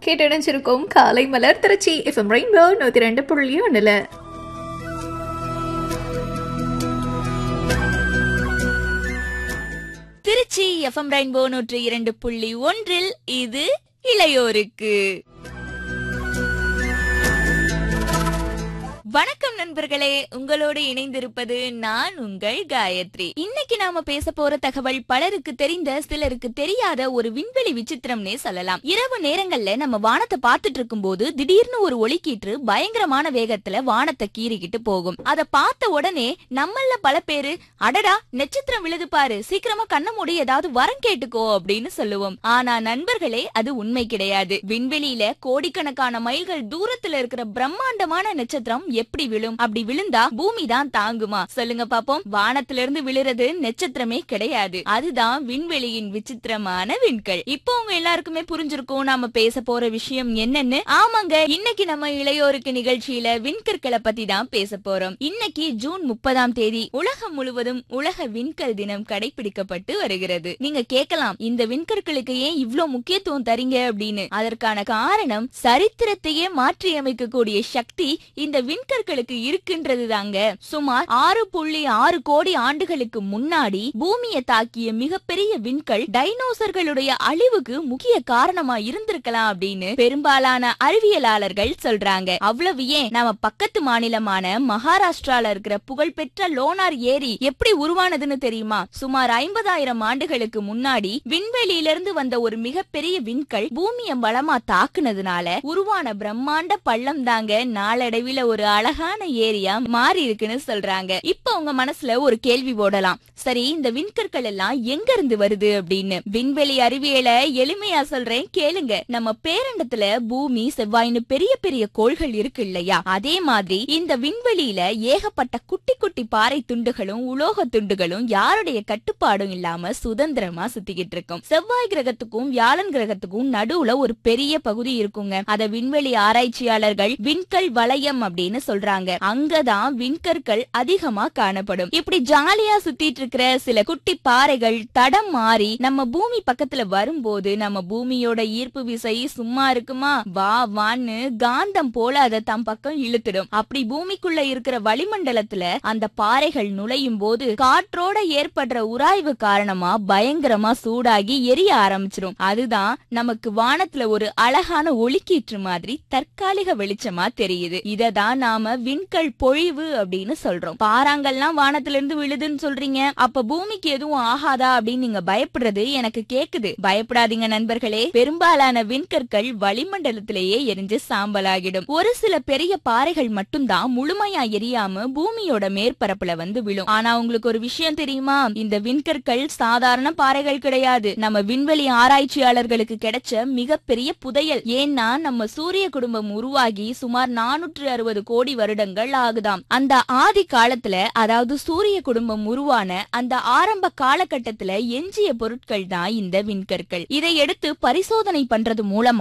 கேட்டடைஞ்சிருக்கோம் காலை மலர் Trichy FM rainbow நூத்தி ரெண்டு புள்ளி ஒண்ணுல திருச்சி எஃப்எம் ரெயின்போ நூற்று இரண்டு புள்ளி ஒன்றில் இது இளையோருக்கு வணக்கம் நண்பர்களே உங்களோடு இணைந்திருப்பது நான் உங்கள் காயத்ரி இன்னைக்கு நாம பேச போற தகவல் பலருக்கு தெரிந்த சிலருக்கு தெரியாத ஒரு விண்வெளி விசித்திரம்னே சொல்லலாம் இரவு நேரங்கள்ல நம்ம வானத்தை பார்த்துட்டு இருக்கும்போது திடீர்னு ஒரு ஒளிக்கீற்று பயங்கரமான வேகத்துல வானத்தை கீறிக்கிட்டு போகும் அத பார்த்த உடனே நம்மள பல பேரு அடடா நட்சத்திரம் விழுது பாரு சீக்கிரமா கண்ண மூடி ஏதாவது வரம் கேட்டுக்கோ அப்படின்னு சொல்லுவோம் ஆனா நண்பர்களே அது உண்மை கிடையாது விண்வெளியில கோடிக்கணக்கான மைல்கள் தூரத்துல இருக்கிற பிரம்மாண்டமான நட்சத்திரம் எப்படி விழும் அப்படி விழுந்தா பூமி தான் தாங்குமா சொல்லுங்க பாப்போம் வானத்துல இருந்து விழுறது நட்சத்திரமே கிடையாது அதுதான் விண்வெளியின் விசித்திரமான விண்கள் இப்போ உங்க எல்லாருக்குமே புரிஞ்சிருக்கும் நாம பேச போற விஷயம் என்னன்னு ஆமாங்க இன்னைக்கு நம்ம இளையோருக்கு நிகழ்ச்சியில விண்கற்களை பத்தி தான் பேச போறோம் இன்னைக்கு ஜூன் முப்பதாம் தேதி உலகம் முழுவதும் உலக விண்கல் தினம் கடைபிடிக்கப்பட்டு வருகிறது நீங்க கேட்கலாம் இந்த விண்கற்களுக்கு ஏன் இவ்ளோ முக்கியத்துவம் தரீங்க அப்படின்னு அதற்கான காரணம் சரித்திரத்தையே மாற்றி அமைக்கக்கூடிய சக்தி இந்த விண்கற்களுக்கு இருக்கின்றது தாங்க சுமார் ஆறு புள்ளி ஆறு கோடி ஆண்டுகளுக்கு முன்னாடி பூமியை தாக்கிய மிகப்பெரிய விண்கல் டைனோசர்களுடைய அழிவுக்கு முக்கிய காரணமா இருந்திருக்கலாம் அப்படின்னு பெரும்பாலான அறிவியலாளர்கள் சொல்றாங்க அவ்வளவு ஏன் நம்ம பக்கத்து மாநிலமான மகாராஷ்டிரால இருக்கிற புகழ்பெற்ற லோனார் ஏரி எப்படி உருவானதுன்னு தெரியுமா சுமார் ஐம்பதாயிரம் ஆண்டுகளுக்கு முன்னாடி விண்வெளியிலிருந்து வந்த ஒரு மிகப்பெரிய விண்கல் பூமியை பலமா தாக்குனதுனால உருவான பிரம்மாண்ட பள்ளம் தாங்க நாளடைவில ஒரு அழகான ஏரியா மாறி இருக்குன்னு சொல்றாங்க இப்ப உங்க மனசுல ஒரு கேள்வி போடலாம் சரி இந்த விண்கற்கள் எல்லாம் எங்க இருந்து வருது அப்படின்னு விண்வெளி அறிவியலை எளிமையா சொல்றேன் கேளுங்க நம்ம பேரண்டத்துல பூமி செவ்வாய்னு பெரிய பெரிய கோள்கள் இருக்கு இல்லையா அதே மாதிரி இந்த விண்வெளியில ஏகப்பட்ட குட்டி குட்டி பாறை துண்டுகளும் உலோக துண்டுகளும் யாருடைய கட்டுப்பாடும் இல்லாம சுதந்திரமா சுத்திக்கிட்டு இருக்கும் செவ்வாய் கிரகத்துக்கும் வியாழன் கிரகத்துக்கும் நடுவுல ஒரு பெரிய பகுதி இருக்குங்க அத விண்வெளி ஆராய்ச்சியாளர்கள் விண்கல் வளையம் அப்படின்னு சொல்றாங்க அங்கதான் விண்கற்கள் அதிகமா காணப்படும் இப்படி ஜாலியா சுத்திட்டு இருக்கிற சில குட்டி பாறைகள் தடம் மாறி நம்ம பூமி பக்கத்துல வரும்போது நம்ம பூமியோட ஈர்ப்பு விசை சும்மா இருக்குமா வா வான்னு காந்தம் போல அதை தம் பக்கம் இழுத்துடும் அப்படி பூமிக்குள்ள இருக்கிற வளிமண்டலத்துல அந்த பாறைகள் நுழையும் போது காற்றோட ஏற்படுற உராய்வு காரணமா பயங்கரமா சூடாகி எரிய ஆரம்பிச்சிடும் அதுதான் நமக்கு வானத்துல ஒரு அழகான ஒளிக்கீற்று மாதிரி தற்காலிக வெளிச்சமா தெரியுது இததான் நாம விண்கல் பொழிவு அப்படின்னு சொல்றோம் பாறாங்கல்லாம் வானத்துல இருந்து விழுதுன்னு சொல்றீங்க அப்ப பூமிக்கு எதுவும் ஆகாதா அப்படின்னு நீங்க பயப்படுறது எனக்கு கேக்குது பயப்படாதீங்க நண்பர்களே பெரும்பாலான விண்கற்கள் வளிமண்டலத்திலேயே எரிஞ்சு சாம்பலாகிடும் ஒரு சில பெரிய பாறைகள் மட்டும்தான் முழுமையா எரியாம பூமியோட மேற்பரப்புல வந்து விழும் ஆனா உங்களுக்கு ஒரு விஷயம் தெரியுமா இந்த விண்கற்கள் சாதாரண பாறைகள் கிடையாது நம்ம விண்வெளி ஆராய்ச்சியாளர்களுக்கு கிடைச்ச மிகப்பெரிய புதையல் ஏன்னா நம்ம சூரிய குடும்பம் உருவாகி சுமார் நானூற்று அறுபது கோடி வருடங்கள் ஆகுதாம் அந்த ஆதி காலத்துல அதாவது சூரிய குடும்பம் உருவான அந்த ஆரம்ப காலகட்டத்துல எஞ்சிய பொருட்கள் தான் இந்த விண்கற்கள் இதை எடுத்து பரிசோதனை பண்றது மூலமா